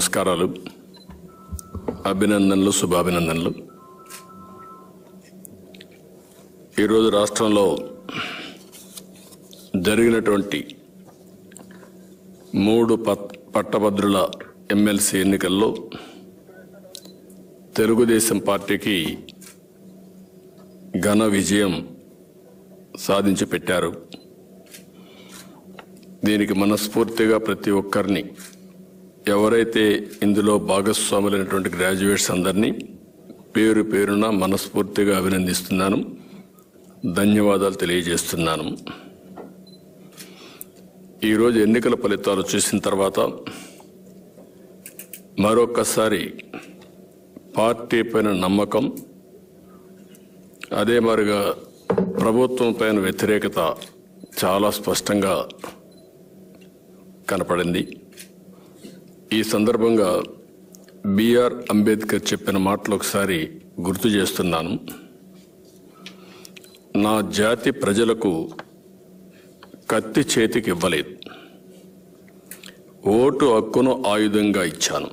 నమస్కారాలు అభినందనలు శుభాభినందనలు ఈరోజు రాష్ట్రంలో జరిగినటువంటి మూడు పట్ పట్టభద్రుల ఎమ్మెల్సీ ఎన్నికల్లో తెలుగుదేశం పార్టీకి ఘన విజయం సాధించి పెట్టారు దీనికి మనస్ఫూర్తిగా ప్రతి ఒక్కరిని ఎవరైతే ఇందులో భాగస్వాములైనటువంటి గ్రాడ్యుయేట్స్ అందరినీ పేరు పేరున మనస్ఫూర్తిగా అభినందిస్తున్నాను ధన్యవాదాలు తెలియజేస్తున్నాను ఈరోజు ఎన్నికల ఫలితాలు చూసిన తర్వాత మరొక్కసారి పార్టీ పైన నమ్మకం అదే మరిగా ప్రభుత్వం పైన వ్యతిరేకత చాలా స్పష్టంగా కనపడింది ఈ సందర్భంగా బిఆర్ అంబేద్కర్ చెప్పిన మాటలు ఒకసారి గుర్తు చేస్తున్నాను నా జాతి ప్రజలకు కత్తి చేతికి ఇవ్వలేదు ఓటు హక్కును ఆయుధంగా ఇచ్చాను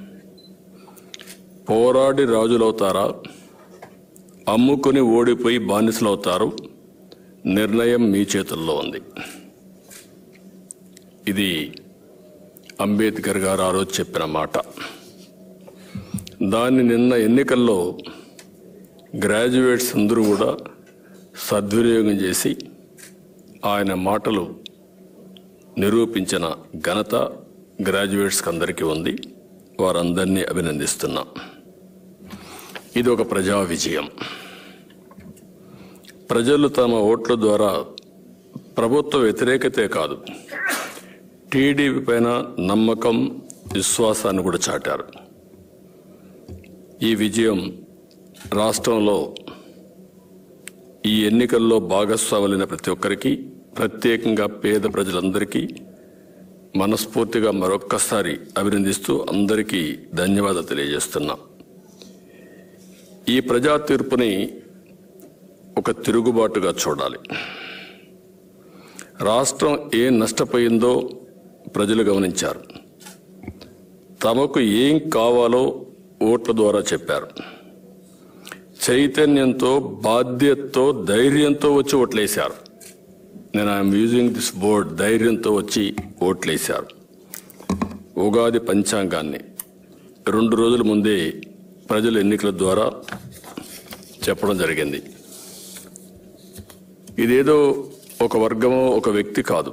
పోరాడి రాజులవుతారా అమ్ముకుని ఓడిపోయి బానిసలవుతారు నిర్ణయం మీ చేతుల్లో ఉంది ఇది అంబేద్కర్ గారు ఆ రోజు చెప్పిన మాట దాన్ని నిన్న ఎన్నికల్లో గ్రాడ్యుయేట్స్ అందరూ కూడా సద్వినియోగం చేసి ఆయన మాటలు నిరూపించిన ఘనత గ్రాడ్యుయేట్స్కి అందరికీ ఉంది వారందరినీ అభినందిస్తున్నా ఇది ఒక ప్రజా విజయం ప్రజలు తమ ఓట్ల ద్వారా ప్రభుత్వ వ్యతిరేకతే కాదు టీడీపీ పైన నమ్మకం విశ్వాసాన్ని కూడా చాటారు ఈ విజయం రాష్ట్రంలో ఈ ఎన్నికల్లో భాగస్వాములైన ప్రతి ఒక్కరికి ప్రత్యేకంగా పేద ప్రజలందరికీ మనస్ఫూర్తిగా మరొక్కసారి అభినందిస్తూ అందరికీ ధన్యవాదాలు తెలియజేస్తున్నా ఈ ప్రజా తీర్పుని ఒక తిరుగుబాటుగా చూడాలి రాష్ట్రం ఏం నష్టపోయిందో ప్రజలు గమనించారు తమకు ఏం కావాలో ఓట్ల ద్వారా చెప్పారు చైతన్యంతో బాధ్యతతో ధైర్యంతో వచ్చి ఓట్లేశారు నేను ఐఎమ్ యూజింగ్ దిస్ బోర్డ్ ధైర్యంతో వచ్చి ఓట్లేశారు ఉగాది పంచాంగాన్ని రెండు రోజుల ముందే ప్రజల ఎన్నికల ద్వారా చెప్పడం జరిగింది ఇదేదో ఒక వర్గమో ఒక వ్యక్తి కాదు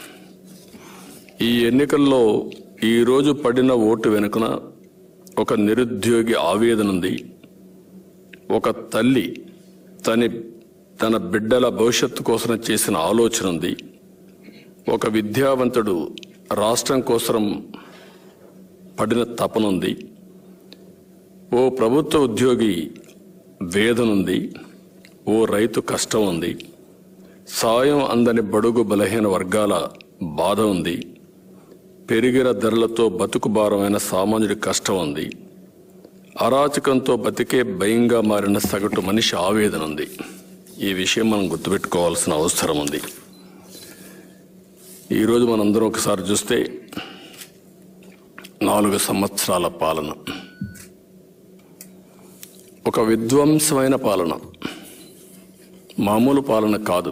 ఈ ఎన్నికల్లో ఈరోజు పడిన ఓటు వెనుకన ఒక నిరుద్యోగి ఆవేదన ఉంది ఒక తల్లి తన తన బిడ్డల భవిష్యత్తు కోసం చేసిన ఆలోచన ఉంది ఒక విద్యావంతుడు రాష్ట్రం కోసం పడిన తపనుంది ఓ ప్రభుత్వ ఉద్యోగి వేదనుంది ఓ రైతు కష్టం ఉంది సాయం అందని బడుగు బలహీన వర్గాల బాధ ఉంది పెరిగిన ధరలతో బతుకు భారమైన సామాన్యుడి కష్టం ఉంది అరాచకంతో బతికే భయంగా మారిన సగటు మనిషి ఆవేదన ఉంది ఈ విషయం మనం గుర్తుపెట్టుకోవాల్సిన అవసరం ఉంది ఈరోజు మనందరం ఒకసారి చూస్తే నాలుగు సంవత్సరాల పాలన ఒక విధ్వంసమైన పాలన మామూలు పాలన కాదు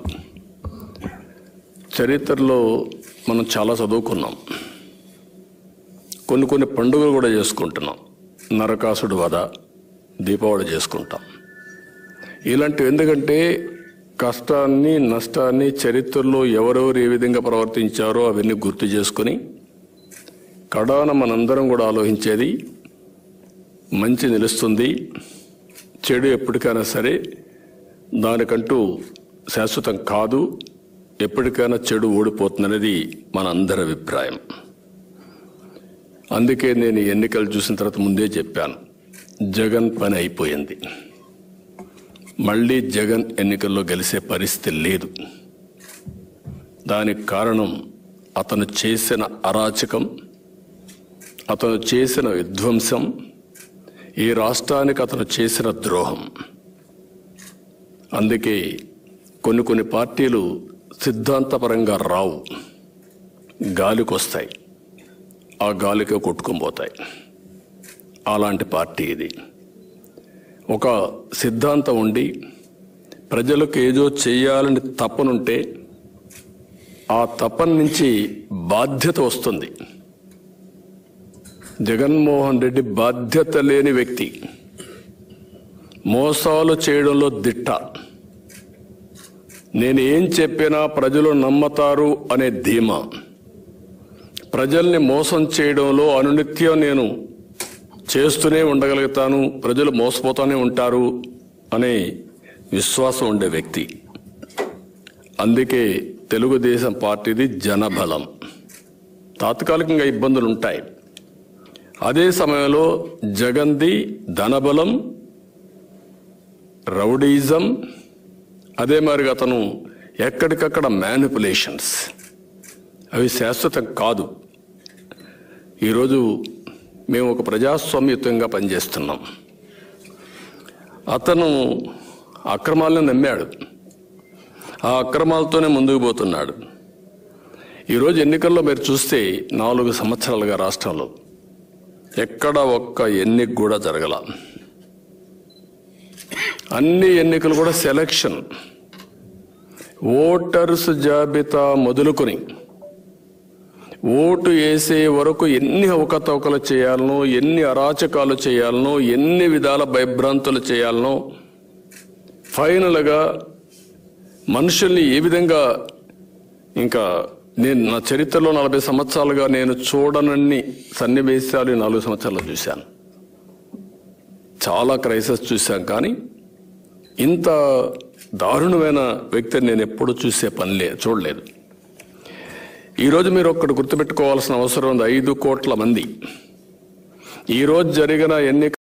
చరిత్రలో మనం చాలా చదువుకున్నాం కొన్ని కొన్ని పండుగలు కూడా చేసుకుంటున్నాం నరకాసుడు వధ దీపావళి చేసుకుంటాం ఇలాంటివి ఎందుకంటే కష్టాన్ని నష్టాన్ని చరిత్రలో ఎవరెవరు ఏ విధంగా ప్రవర్తించారో అవన్నీ గుర్తు చేసుకొని కడాన మనందరం కూడా ఆలోచించేది మంచి నిలుస్తుంది చెడు ఎప్పటికైనా సరే దానికంటూ శాశ్వతం కాదు ఎప్పటికైనా చెడు ఓడిపోతుందనేది మన అందరి అభిప్రాయం అందుకే నేను ఈ ఎన్నికలు చూసిన తర్వాత ముందే చెప్పాను జగన్ పని అయిపోయింది మళ్ళీ జగన్ ఎన్నికల్లో గెలిచే పరిస్థితి లేదు దానికి కారణం అతను చేసిన అరాచకం అతను చేసిన విధ్వంసం ఈ రాష్ట్రానికి అతను చేసిన ద్రోహం అందుకే కొన్ని కొన్ని పార్టీలు సిద్ధాంతపరంగా రావు గాలికొస్తాయి ఆ గాలికి కొట్టుకొని పోతాయి అలాంటి పార్టీ ఇది ఒక సిద్ధాంతం ఉండి ప్రజలకు ఏదో చేయాలని తపనుంటే ఆ తపన నుంచి బాధ్యత వస్తుంది జగన్మోహన్ రెడ్డి బాధ్యత లేని వ్యక్తి మోసాలు చేయడంలో దిట్ట నేను ఏం చెప్పినా ప్రజలు నమ్మతారు అనే ధీమా ప్రజల్ని మోసం చేయడంలో అనునిత్యం నేను చేస్తూనే ఉండగలుగుతాను ప్రజలు మోసపోతూనే ఉంటారు అనే విశ్వాసం ఉండే వ్యక్తి అందుకే తెలుగుదేశం పార్టీది జనబలం తాత్కాలికంగా ఇబ్బందులు ఉంటాయి అదే సమయంలో జగన్ది ధనబలం రౌడీజం అదే మరి అతను ఎక్కడికక్కడ మ్యానిపులేషన్స్ అవి శాశ్వతం కాదు ఈరోజు మేము ఒక ప్రజాస్వామ్యయుతంగా పనిచేస్తున్నాం అతను అక్రమాలను నమ్మాడు ఆ అక్రమాలతోనే ముందుకు పోతున్నాడు ఈరోజు ఎన్నికల్లో మీరు చూస్తే నాలుగు సంవత్సరాలుగా రాష్ట్రంలో ఎక్కడ ఒక్క ఎన్నిక కూడా జరగల అన్ని ఎన్నికలు కూడా సెలక్షన్ ఓటర్స్ జాబితా మొదలుకొని ఓటు వేసే వరకు ఎన్ని అవకతవకలు చేయాలనో ఎన్ని అరాచకాలు చేయాలనో ఎన్ని విధాల భయభ్రాంతులు చేయాలనో ఫైనల్గా మనుషుల్ని ఏ విధంగా ఇంకా నేను నా చరిత్రలో నలభై సంవత్సరాలుగా నేను చూడనన్ని సన్నివేశాలు ఈ నాలుగు సంవత్సరాలు చూశాను చాలా క్రైసిస్ చూశాం కానీ ఇంత దారుణమైన వ్యక్తిని నేను ఎప్పుడు చూసే పని లే చూడలేదు ఈరోజు మీరు ఒక్కటి గుర్తుపెట్టుకోవాల్సిన అవసరం ఉంది ఐదు కోట్ల మంది ఈరోజు జరిగిన ఎన్నిక